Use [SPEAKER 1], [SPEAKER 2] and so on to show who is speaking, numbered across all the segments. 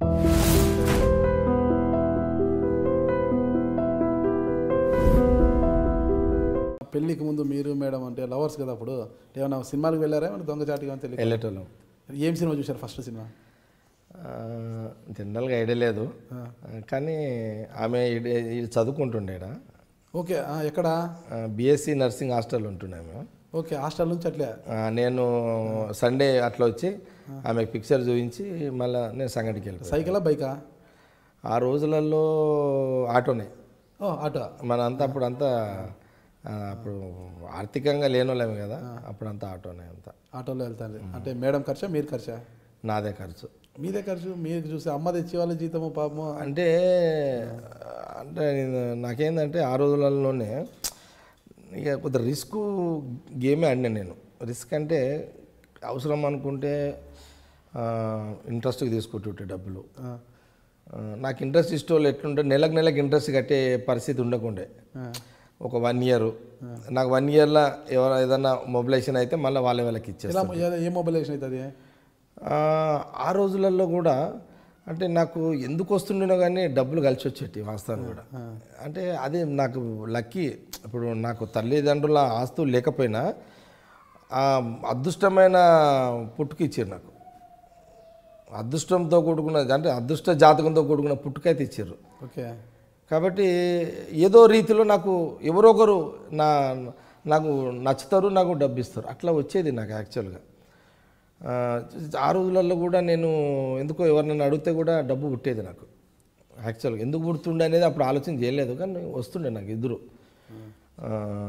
[SPEAKER 1] పెళ్ళికి ముందు మీరు మేడం అంటే లవర్స్ కదా అప్పుడు ఏమైనా సినిమాలకు వెళ్ళారా ఏమైనా దొంగచాటుగా తెలియదు
[SPEAKER 2] వెళ్ళేటోళ్ళం
[SPEAKER 1] ఏం సినిమా చూశారు ఫస్ట్ సినిమా
[SPEAKER 2] ఆ, జనరల్గా ఐడియా లేదు కానీ ఆమె ఈడ- ఈడ చదువుకుంటుండేడ
[SPEAKER 1] ఓకే ఆ, ఎక్కడ
[SPEAKER 2] బీఎస్సీ నర్సింగ్ హాస్టల్ ఉంటుండే ఆమె
[SPEAKER 1] ఓకే హాస్టల్ నుంచి అట్లే
[SPEAKER 2] ఆ, నేను సండే అట్లా వచ్చి ఆమె పిక్చర్ చూపించి మళ్ళీ నేను సంగటికి వెళ్ళిపోయాను
[SPEAKER 1] సైకిలా బైకా
[SPEAKER 2] ఆ రోజులలో ఆటోనే
[SPEAKER 1] ఓ ఆటో
[SPEAKER 2] మన అంతా అప్పుడు అంతా ఆ, అప్పుడు ఆర్థికంగా లేనోళ్ళమే కదా అప్పుడంతా ఆటోనే అంతా
[SPEAKER 1] ఆటోలో వెళ్తాను అంటే మేడం ఖర్చా మీరు ఖర్చా
[SPEAKER 2] నాదే ఖర్చు
[SPEAKER 1] మీదే ఖర్చు మీరు చూసి అమ్మ తెచ్చి వాళ్ళ జీతము పాపము
[SPEAKER 2] అంటే అంటే నేను- నాకేందంటే ఆ రోజులలోనే ఇక కొంత రిస్క్ గేమే ఆడినా నేను రిస్క్ అంటే అవసరం అనుకుంటే ఇంట్రెస్ట్కి తీసుకుంటుంటే డబ్బులు
[SPEAKER 1] ఆ,
[SPEAKER 2] ఆ, నాకు ఇంట్రెస్ట్ ఇష్టం వాళ్ళు ఎట్లుంటే నెలకు నెలకు ఇంట్రెస్ట్ కట్టే పరిస్థితి ఉండకుండే
[SPEAKER 1] ఆ,
[SPEAKER 2] ఒక వన్ ఇయర్ నాకు వన్ ఇయర్లో ఎవరు ఏదన్నా మొబిలైజేషన్ అయితే మళ్ళీ వాళ్ళ వాళ్ళకి ఇచ్చేస్తాను
[SPEAKER 1] ఎలా ఏ మొబైలేషన్ అవుతుంది
[SPEAKER 2] ఆ, ఆ రోజులలో కూడా అంటే నాకు ఎందుకు వస్తుండేనో కానీ డబ్బులు కలిసి వచ్చేటి వాస్తవాన్ని కూడా అంటే అది నాకు లక్కీ ఇప్పుడు నాకు తల్లిదండ్రుల ఆస్తులు లేకపోయినా ఆ అదృష్టమైన పుట్టుక ఇచ్చారు నాకు అదృష్టంతో కూడుకున్న అంటే అదృష్ట జాతకంతో కూడుకున్న పుట్టుకైతే ఇచ్చారు
[SPEAKER 1] ఓకే
[SPEAKER 2] కాబట్టి ఏదో రీతిలో నాకు ఎవరో ఒకరు నా నాకు నచ్చుతారు నాకు డబ్బు ఇస్తారు అట్లా వచ్చేది నాకు యాక్చువల్గా ఆ, ఆ రోజులలో కూడా నేను ఎందుకో ఎవరినైనా అడిగితే కూడా డబ్బు పుట్టేది నాకు యాక్చువల్గా ఎందుకు పుడుతుండే అనేది అప్పుడు ఆలోచన చేయలేదు కానీ వస్తుండే నాకు ఇద్దరు ఆ,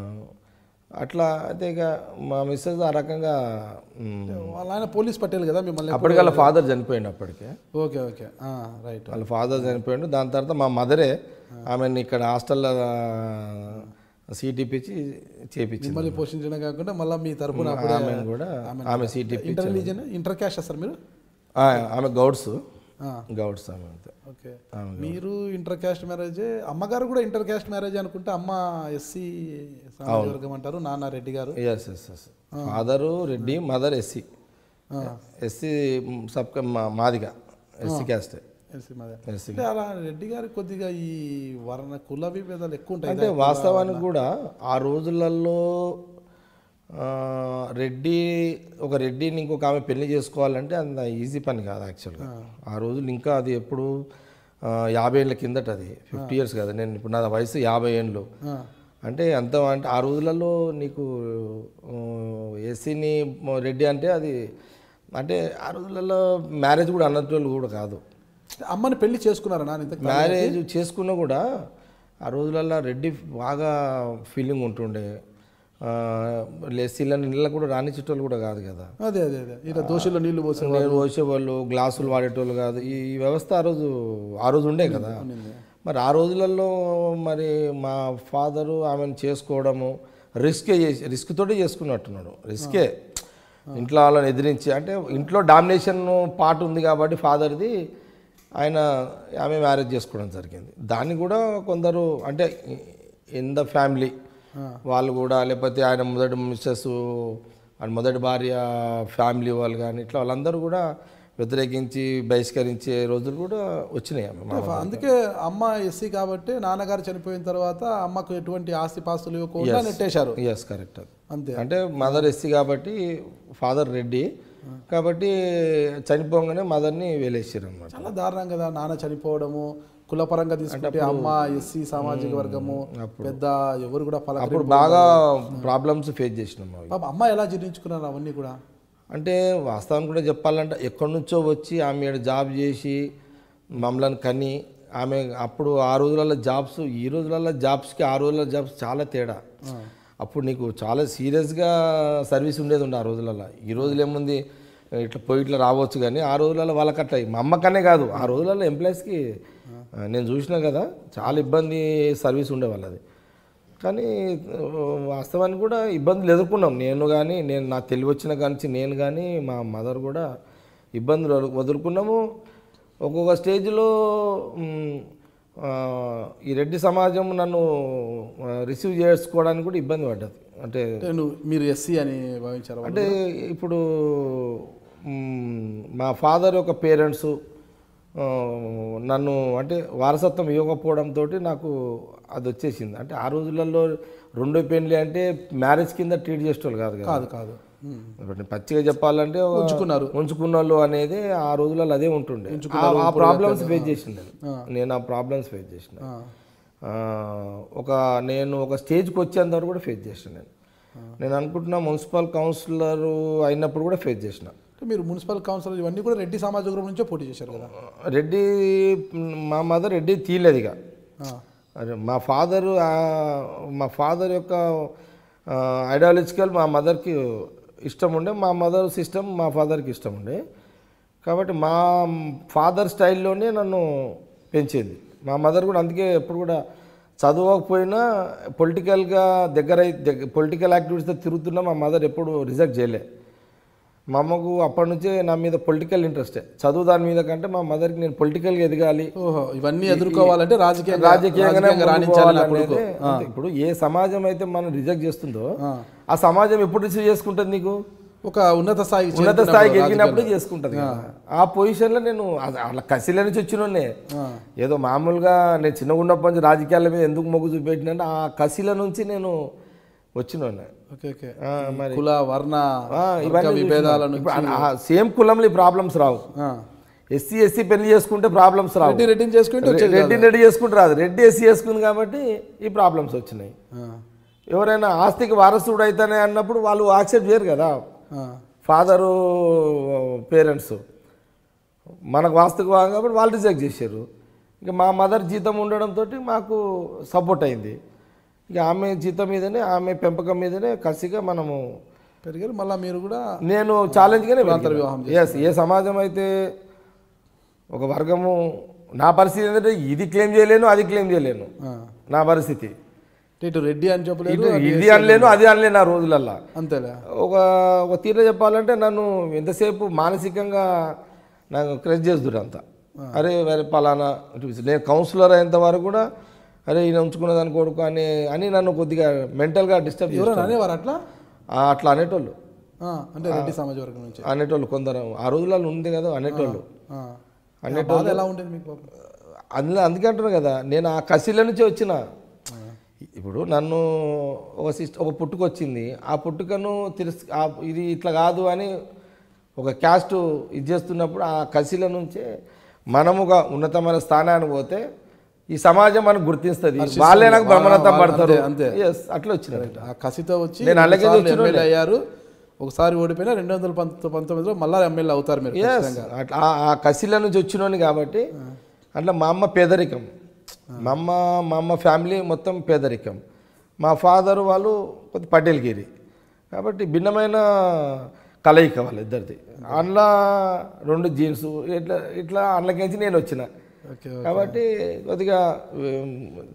[SPEAKER 2] అట్లా అయితే ఇక మా మిస్సెస్ ఆ రకంగా మ్,
[SPEAKER 1] వాళ్ళ ఆయన పోలీస్ పట్టేలు కదా మిమ్మల్ని
[SPEAKER 2] అప్పటికి వాళ్ళ ఫాదర్ చనిపోయిండు అప్పటికే
[SPEAKER 1] ఓకే ఓకే రైట్
[SPEAKER 2] వాళ్ళ ఫాదర్ చనిపోయిండు దాని తర్వాత మా మదరే ఆమెను ఇక్కడ హాస్టల్లో సీట్ ఇప్పించి చేపించింది
[SPEAKER 1] మిమ్మల్ని పోషించడం కాకుండా మళ్ళీ మీ తరపున అప్పుడే
[SPEAKER 2] ఆమెను కూడా ఆమె సీట్ ఇప్పి
[SPEAKER 1] inter religion inter caste sir మీరు
[SPEAKER 2] ఆ, ఆమె గౌడ్స్
[SPEAKER 1] ఆ,
[SPEAKER 2] గౌడ్స్ ఆమె అంతే
[SPEAKER 1] ఓకే మీరు ఇంటర్ క్యాస్ట్ మ్యారేజ్ అమ్మగారు కూడా ఇంటర్ క్యాస్ట్ మ్యారేజ్ అనుకుంటే అమ్మ ఎస్సీ సామాజిక వర్గం అంటారు నాన్న రెడ్డి గారు
[SPEAKER 2] yes yes yes father Reddy mother SC
[SPEAKER 1] ఆ,
[SPEAKER 2] SC sub Madiga SC caste
[SPEAKER 1] SC మాదే
[SPEAKER 2] ఎస్సీ
[SPEAKER 1] అంటే అలా రెడ్డి గారి కొద్దిగా ఈ వర్ణ కుల విభేదాలు ఎక్కువ ఉంటాయి
[SPEAKER 2] అంటే వాస్తవానికి కూడా ఆ రోజులలో ఆ, రెడ్డి ఒక రెడ్డిని ఇంకొక ఆమె పెళ్లి చేసుకోవాలంటే అంత ఈజీ పని కాదు యాక్చువల్గా ఆ రోజులు ఇంకా అది ఎప్పుడు ఆ, యాభై ఏళ్ళ కిందట అది ఫిఫ్టీ ఇయర్స్ కదా నేను ఇప్పుడు నా వయసు యాభై ఏళ్ళు
[SPEAKER 1] ఆ,
[SPEAKER 2] అంటే అంత అంటే ఆ రోజులలో నీకు ఎస్సీని రెడ్డి అంటే అది అంటే ఆ రోజులలో మ్యారేజ్ కూడా అన్నట్టు కూడా కాదు
[SPEAKER 1] అమ్మని పెళ్లి చేసుకున్నారా నాన్న ఇంత
[SPEAKER 2] మ్యారేజ్ చేసుకున్నా కూడా ఆ రోజులలో రెడ్డి బాగా ఫీలింగ్ ఉంటుండే లెస్సీల నీళ్ళ కూడా రానిచ్చేటోళ్ళు కూడా కాదు కదా
[SPEAKER 1] అదే అదే అదే ఇలా దోషుల్లో నీళ్లు పోసే
[SPEAKER 2] నేను పోసేవాళ్ళు గ్లాసులు వాడేటోళ్ళు కాదు ఈ ఈ వ్యవస్థ ఆ రోజు ఆ రోజు ఉండే కదా మరి ఆ రోజులలో మరి మా ఫాదరు ఆమెను చేసుకోవడము రిస్కే చేసి రిస్క్ తోటి చేసుకున్నట్టున్నాడు రిస్కే ఇంట్లో వాళ్ళని ఎదిరించి అంటే ఇంట్లో డామినేషన్ పార్ట్ ఉంది కాబట్టి ఫాదర్ది ఆయన ఆమె మ్యారేజ్ చేసుకోవడం జరిగింది దాన్ని కూడా కొందరు అంటే ఇన్ ద ఫ్యామిలీ వాళ్ళు కూడా లేకపోతే ఆయన మొదటి మిస్సెస్ ఆయన మొదటి భార్య ఫ్యామిలీ వాళ్ళు కానీ ఇట్లా వాళ్ళందరూ కూడా వ్యతిరేకించి బహిష్కరించే రోజులు కూడా వచ్చినాయి ఆమె మా-
[SPEAKER 1] అందుకే అమ్మ ఎస్సీ కాబట్టి నాన్నగారు చనిపోయిన తర్వాత అమ్మకు ఎటువంటి ఆస్తి పాస్తులు ఇవ్వకుండా నెట్టేశారు
[SPEAKER 2] ఎస్ కరెక్ట్ అది
[SPEAKER 1] అంతే
[SPEAKER 2] అంటే మదర్ ఎస్సీ కాబట్టి ఫాదర్ రెడ్డి కాబట్టి చనిపోగానే మదర్ని వేలేసారు అనమాట
[SPEAKER 1] చాలా దారుణం కదా నాన్న చనిపోవడము కులపరంగా తీసుకుంటే అమ్మ ఎస్సీ సామాజిక వర్గము పెద్ద ఎవరు కూడా పలక
[SPEAKER 2] అప్పుడు బాగా ప్రాబ్లమ్స్ ఫేస్ చేసినాం అవి
[SPEAKER 1] పాప అమ్మ ఎలా జీర్ణించుకున్నారు అవన్నీ కూడా
[SPEAKER 2] అంటే వాస్తవం కూడా చెప్పాలంటే ఎక్కడి నుంచో వచ్చి ఆమె ఈడ జాబ్ చేసి మమ్మల్ని కని ఆమె అప్పుడు ఆ రోజులలో జాబ్స్ ఈ రోజులలో జాబ్స్కి ఆ రోజుల జాబ్స్ చాలా తేడా అప్పుడు నీకు చాలా సీరియస్గా సర్వీస్ ఉండేది ఉండే ఆ రోజులలో ఈ రోజులు ఏముంది ఇట్లా పోయి ఇట్లా రావచ్చు కానీ ఆ రోజులలో వాళ్ళకి అట్లా మా అమ్మకనే కాదు ఆ రోజులలో ఎంప్లాయీస్కి నేను చూసినా కదా చాలా ఇబ్బంది సర్వీస్ ఉండే వాళ్ళది కానీ ఆ, వాస్తవానికి కూడా ఇబ్బందులు ఎదుర్కొన్నాం నేను కానీ నేను నాకు తెలివి వచ్చిన కానించి నేను కానీ మా మదర్ కూడా ఇబ్బందులు ఎదు- ఎదుర్కొన్నాము ఒక్కొక్క స్టేజ్లో మ్, ఆ, ఈ రెడ్డి సమాజం నన్ను రిసీవ్ చేసుకోవడానికి కూడా ఇబ్బంది పడ్డది అంటే
[SPEAKER 1] అంటే నువ్వు మీరు ఎస్సీ అని భావించారు
[SPEAKER 2] అంటే ఇప్పుడు మ్, మా ఫాదర్ యొక్క పేరెంట్స్ ఆ, నన్ను అంటే వారసత్వం ఇవ్వకపోవడంతో నాకు అది వచ్చేసింది అంటే ఆ రోజులలో రెండో పెళ్ళి అంటే మ్యారేజ్ కింద ట్రీట్ చేసేవాళ్ళు కాదు కదా
[SPEAKER 1] కాదు కాదు ఉమ్.
[SPEAKER 2] ఇప్పుడు నేను పచ్చిగా చెప్పాలంటే ఒక-
[SPEAKER 1] ఉంచుకున్నారు.
[SPEAKER 2] ఉంచుకున్న వాళ్ళు అనేది ఆ రోజులలో అదే ఉంటుండే ఆ- ఆ ప్రాబ్లమ్స్ ఫేస్ చేసిన నేను నేను ఆ ప్రాబ్లమ్స్ ఫేస్ చేసిన
[SPEAKER 1] ఆ.
[SPEAKER 2] ఆ, ఒక నేను ఒక స్టేజ్కి వచ్చేంత వరకు కూడా ఫేస్ చేసిన నేను నేను అనుకుంటున్నా మున్సిపల్ కౌన్సిలర్ అయినప్పుడు కూడా ఫేస్ చేసిన
[SPEAKER 1] అంటే మీరు మున్సిపల్ కౌన్సిలర్ ఇవన్నీ కూడా రెడ్డి సమాజ గ్రూప్ నుంచే పోటీ చేశారు కదా
[SPEAKER 2] రెడ్డి మా మదర్ రెడ్డి తీయలేదు ఇక
[SPEAKER 1] ఆ.
[SPEAKER 2] అరే మా ఫాదర్ మా ఫాదర్ యొక్క ఐడియాలజికల్ మా మదర్కి ఇష్టం ఉండే మా మదర్ సిస్టమ్ మా ఫాదర్కి ఇష్టం ఉండే కాబట్టి మా ఫాదర్ స్టైల్లోనే నన్ను పెంచింది మా మదర్ కూడా అందుకే ఎప్పుడు కూడా చదవకపోయినా పొలిటికల్గా దగ్గర దగ్గర పొలిటికల్ యాక్టివిటీస్తో తిరుగుతున్నా మా మదర్ ఎప్పుడు రిజెక్ట్ చేయలే మా అమ్మకు అప్పటి నుంచే నా మీద పొలిటికల్ ఇంట్రెస్టే చదువు దాని మీద కంటే మా మదర్కి నేను పొలిటికల్గా ఎదగాలి
[SPEAKER 1] ఓహో ఇవన్నీ ఎదుర్కోవాలంటే రాజకీయంగా
[SPEAKER 2] రాజకీయంగానే
[SPEAKER 1] రాజకీయంగా రాణించాలి నా కొడుకు
[SPEAKER 2] ముందుకు పోవాలనేదే అంతే. ఇప్పుడు ఏ సమాజం అయితే మనం రిజెక్ట్ చేస్తుందో
[SPEAKER 1] ఆ.
[SPEAKER 2] ఆ సమాజం ఎప్పుడు రిసీవ్ చేసుకుంటుంది నీకు
[SPEAKER 1] ఒక ఉన్నత స్థాయికి
[SPEAKER 2] ఉన్నత
[SPEAKER 1] చేరుకున్నప్పుడు
[SPEAKER 2] స్థాయికి ఎదిగినప్పుడు
[SPEAKER 1] రాజకీయాల్లో.
[SPEAKER 2] చేసుకుంటుంది కదా. ఆ పొజిషన్లో నేను అ- అలా కసిల నుంచి వచ్చినోనే
[SPEAKER 1] ఆ.
[SPEAKER 2] ఏదో మామూలుగా నేను చిన్నగా ఉన్నప్పటి నుంచి రాజకీయాల మీద ఎందుకు మొగ్గు చూపెట్టినంటే ఆ కసిల నుంచి నేను వచ్చినోనే
[SPEAKER 1] ఓకే ఓకే
[SPEAKER 2] ఆ, మరి
[SPEAKER 1] కుల వర్ణ
[SPEAKER 2] ఆ,
[SPEAKER 1] వర్గ
[SPEAKER 2] ఇవన్నీ
[SPEAKER 1] విభేదాల
[SPEAKER 2] చూసినా.
[SPEAKER 1] నుంచి
[SPEAKER 2] ఇప్పుడు ఆ సేమ్ కులంలో ఈ ప్రాబ్లమ్స్ రావు
[SPEAKER 1] ఆ.
[SPEAKER 2] ఎస్సీ ఎస్సీ పెళ్లి చేసుకుంటే ప్రాబ్లమ్స్ రావు
[SPEAKER 1] రెడ్డి రెడ్డిని చేసుకుంటే వచ్చేది
[SPEAKER 2] రెడ్డి రెడ్డి చేసుకుంటే రాదు రెడ్డి ఎస్సీ చేసుకుంది కాబట్టి ఈ ప్రాబ్లమ్స్ వచ్చినాయి
[SPEAKER 1] ఆ.
[SPEAKER 2] ఎవరైనా ఆస్తికి వారసుడు అయితేనే అన్నప్పుడు వాళ్ళు యాక్సెప్ట్ చేయరు కదా
[SPEAKER 1] ఆ.
[SPEAKER 2] ఫాదరు పేరెంట్స్ మనకు వాస్తుకు బాగా కాబట్టి వాళ్ళు రిజెక్ట్ చేశారు ఇక మా మదర్ జీతం ఉండడంతో మాకు సపోర్ట్ అయింది ఇక ఆమె జీతం మీదనే ఆమె పెంపకం మీదనే కసిగా మనము
[SPEAKER 1] పెరిగారు మళ్ళీ మీరు కూడా
[SPEAKER 2] నేను ఛాలెంజ్గానే
[SPEAKER 1] కులాంతర వివాహం
[SPEAKER 2] ఎస్ ఏ సమాజం అయితే ఒక వర్గము నా పరిస్థితి ఏంటంటే ఇది క్లెయిమ్ చేయలేను అది క్లెయిమ్ చేయలేను
[SPEAKER 1] ఆ.
[SPEAKER 2] నా పరిస్థితి
[SPEAKER 1] ఇటు రెడ్డి అని చెప్పలేదు
[SPEAKER 2] ఇటు ఇది అనలేను అది అనలేను ఆ రోజులల్లా
[SPEAKER 1] అంతేలే
[SPEAKER 2] ఒక ఒక తీరులో చెప్పాలంటే నన్ను ఎంతసేపు మానసికంగా నాకు క్రెష్ చేస్తుడు అంత అరే వేరే పలానా చూసి నేను కౌన్సిలర్ అయ్యేంత వరకు కూడా అరే ఈయన ఉంచుకున్న దాని కొడుకు అని అని నన్ను కొద్దిగా మెంటల్గా డిస్టర్బ్ చేస్తారు
[SPEAKER 1] ఎవరైనా అనేవారు అట్లా
[SPEAKER 2] అట్లా అనేటోళ్ళు
[SPEAKER 1] ఆ, అంటే రెడ్డి సమాజ వర్గం నుంచి
[SPEAKER 2] అనేటోళ్ళు కొందరు ఆ రోజులలో ఉంది కదా అనేటోళ్ళు
[SPEAKER 1] ఆ. ఆ బాధ ఎలా ఉండేది మీకు పాపం?
[SPEAKER 2] అందులో అందుకే అంటున్నాను కదా నేను ఆ కసిల నుంచి వచ్చిన ఇప్పుడు నన్ను ఒక సిస్ట్ ఒక పుట్టుక వచ్చింది ఆ పుట్టుకను తిరస్ ఆ ఇది ఇట్లా కాదు అని ఒక క్యాస్ట్ ఇది చేస్తున్నప్పుడు ఆ కసిల నుంచే మనముగా ఉన్నతమైన స్థానానికి పోతే ఈ సమాజం మనకు గుర్తిస్తుంది వాళ్ళే నాకు బ్రహ్మరథం పడతారు
[SPEAKER 1] అంతే,
[SPEAKER 2] ఎస్ అట్లా వచ్చిన
[SPEAKER 1] ఆ కసితో వచ్చి
[SPEAKER 2] నేను అలాగే
[SPEAKER 1] రెండుసార్లు
[SPEAKER 2] వచ్చినోళ్ళే.
[SPEAKER 1] ఎమ్మెల్యే అయ్యారు ఒకసారి ఓడిపోయినా రెండు వందల పంత పంతొమ్మిదిలో మళ్ళీ ఎమ్మెల్యే అవుతారు మీరు
[SPEAKER 2] ఎస్
[SPEAKER 1] ఖచ్చితంగా.
[SPEAKER 2] అట్లా ఆ- ఆ కసిల నుంచి వచ్చినోని కాబట్టి అట్లా మా అమ్మ పేదరికం మా అమ్మ మా అమ్మ ఫ్యామిలీ మొత్తం పేదరికం మా ఫాదర్ వాళ్ళు కొద్ది పటేల్గిరి కాబట్టి భిన్నమైన కలయిక వాళ్ళు ఇద్దరిది అందులో రెండు జీన్స్ ఇట్లా ఇట్లా అందులోకించి నేను వచ్చిన
[SPEAKER 1] ఓకే
[SPEAKER 2] కాబట్టి కొద్దిగా ఉమ్,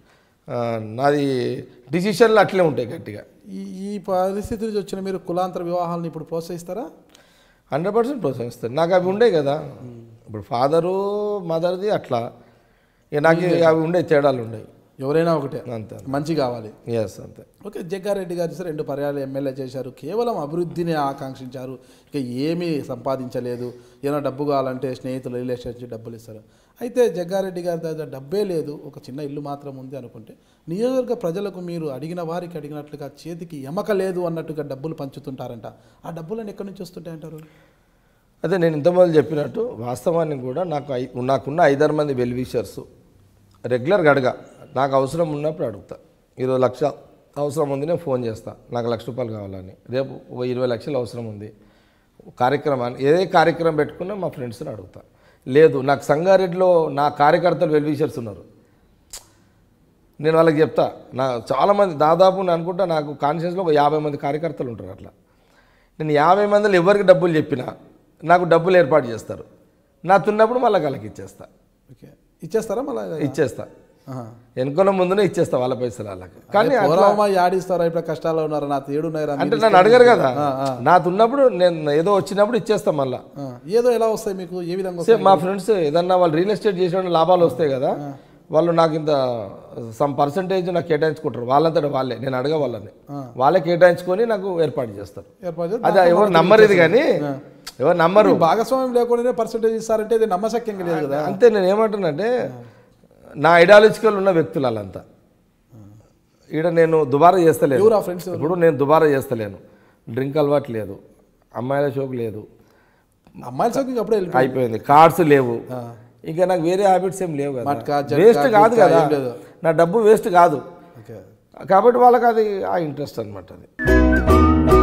[SPEAKER 2] ఆ, నాది డిసిషన్లు అట్లే ఉంటాయి గట్టిగా
[SPEAKER 1] ఈ ఈ పరిస్థితి నుంచి వచ్చిన మీరు కులాంతర వివాహాలను ఇప్పుడు ప్రోత్సహిస్తారా
[SPEAKER 2] హండ్రెడ్ పర్సెంట్ ప్రోత్సహిస్తాను నాకు అవి ఉండే కదా ఇప్పుడు ఫాదరు మదర్ది అట్లా ఇక నాకు అవి ఉండే తేడాలు ఉన్నాయి
[SPEAKER 1] ఎవరైనా ఒకటే
[SPEAKER 2] అంతే
[SPEAKER 1] మంచి కావాలి
[SPEAKER 2] ఎస్ అంతే
[SPEAKER 1] ఓకే జగ్గారెడ్డి గారు చూస్తే రెండు పర్యాలు ఎమ్మెల్యే చేశారు కేవలం అభివృద్ధిని ఆకాంక్షించారు ఇక ఏమీ సంపాదించలేదు ఏమైనా డబ్బు కావాలంటే స్నేహితులు రిలేషన్ నుంచి డబ్బులు ఇస్తారు అయితే జగ్గారెడ్డి గారి దగ్గర డబ్బే లేదు ఒక చిన్న ఇల్లు మాత్రం ఉంది అనుకుంటే నియోజకవర్గ ప్రజలకు మీరు అడిగిన వారికి అడిగినట్లుగా చేతికి ఎమక లేదు అన్నట్టుగా డబ్బులు పంచుతుంటారంట ఆ డబ్బులను ఎక్కడి నుంచి వస్తుంటాయంటారు
[SPEAKER 2] అదే నేను ఇంతమంది చెప్పినట్టు వాస్తవానికి కూడా నాకు ఐ- నాకున్న ఐదారు మంది వెల్విషర్స్ రెగ్యులర్గా అడగా నాకు అవసరం ఉన్నప్పుడు అడుగుతా ఈరోజు లక్ష అవసరం ఉంది నేను ఫోన్ చేస్తా నాకు లక్ష రూపాయలు కావాలని రేపు ఒక ఇరవై లక్షలు అవసరం ఉంది కార్యక్రమాన్ని ఏ కార్యక్రమం పెట్టుకున్నా మా ఫ్రెండ్స్ని అడుగుతా లేదు నాకు సంగారెడ్డిలో నా కార్యకర్తలు వెల్విషర్స్ ఉన్నారు నేను వాళ్ళకి చెప్తా నా చాలామంది దాదాపు నేను అనుకుంటా నాకు కాన్షియస్లో ఒక యాభై మంది కార్యకర్తలు ఉంటారు అట్లా నేను యాభై మందిలో ఎవరికి డబ్బులు చెప్పినా నాకు డబ్బులు ఏర్పాటు చేస్తారు నా తున్నప్పుడు మళ్ళీ వాళ్ళకి ఇచ్చేస్తా
[SPEAKER 1] ఓకే ఇచ్చేస్తారా మళ్ళీ
[SPEAKER 2] ఇచ్చేస్తా ఎన్నుకున్న ముందునే ఇచ్చేస్తా వాళ్ళ పైసలు వాళ్ళకి కానీ
[SPEAKER 1] పూర్వమా యాడిస్తారా ఇప్పుడు కష్టాల్లో ఉన్నారు నా తేడున్నారా
[SPEAKER 2] అంటే నన్ను అడగరు కదా నా తున్నప్పుడు నేను ఏదో వచ్చినప్పుడు ఇచ్చేస్తా మళ్ళా
[SPEAKER 1] ఏదో ఎలా వస్తాయి మీకు ఏ విధంగా
[SPEAKER 2] సేమ్ మా ఫ్రెండ్స్ ఏదన్నా వాళ్ళు రియల్ ఎస్టేట్ చేసిన లాభాలు వస్తాయి కదా వాళ్ళు నాకు ఇంత సమ్ పర్సంటేజ్ నాకు కేటాయించుకుంటారు వాళ్ళంతటా వాళ్ళే నేను అడగ వాళ్ళని వాళ్ళే కేటాయించుకొని నాకు ఏర్పాటు చేస్తారు
[SPEAKER 1] ఏర్పాటు చేసి
[SPEAKER 2] అది ఎవరు నమ్మరు ఇది కానీ ఎవరు నమ్మరు
[SPEAKER 1] భాగస్వామ్యం లేకుండానే పర్సెంటేజ్ ఇస్తారంటే ఇది నమ్మశక్యంగా లేదు కదా
[SPEAKER 2] అంతే నేను ఏమంటున్నానంటే నా ఐడియాలజికల్ ఉన్న వ్యక్తులు వాళ్ళంతా ఈడ నేను దుబారా చేస్తలేను
[SPEAKER 1] ఎవరు ఆ ఫ్రెండ్స్
[SPEAKER 2] ఇప్పుడు నేను దుబారా చేస్తలేను డ్రింక్ అలవాటు లేదు అమ్మాయిల షోక్ లేదు
[SPEAKER 1] అమ్మాయిల సోకి అప్పుడే వెళ్ళిపోయి
[SPEAKER 2] అయిపోయింది కార్డ్స్ లేవు ఇంకా నాకు వేరే హ్యాబిట్స్ ఏం లేవు
[SPEAKER 1] మట్కా,
[SPEAKER 2] కదా
[SPEAKER 1] జట్కా,
[SPEAKER 2] వేస్ట్ కాదు
[SPEAKER 1] గుట్కా
[SPEAKER 2] కదా
[SPEAKER 1] ఏం లేదు.
[SPEAKER 2] నా డబ్బు వేస్ట్ కాదు
[SPEAKER 1] ఓకే
[SPEAKER 2] కాబట్టి వాళ్ళకి అది ఆ ఇంట్రెస్ట్ అనమాట అది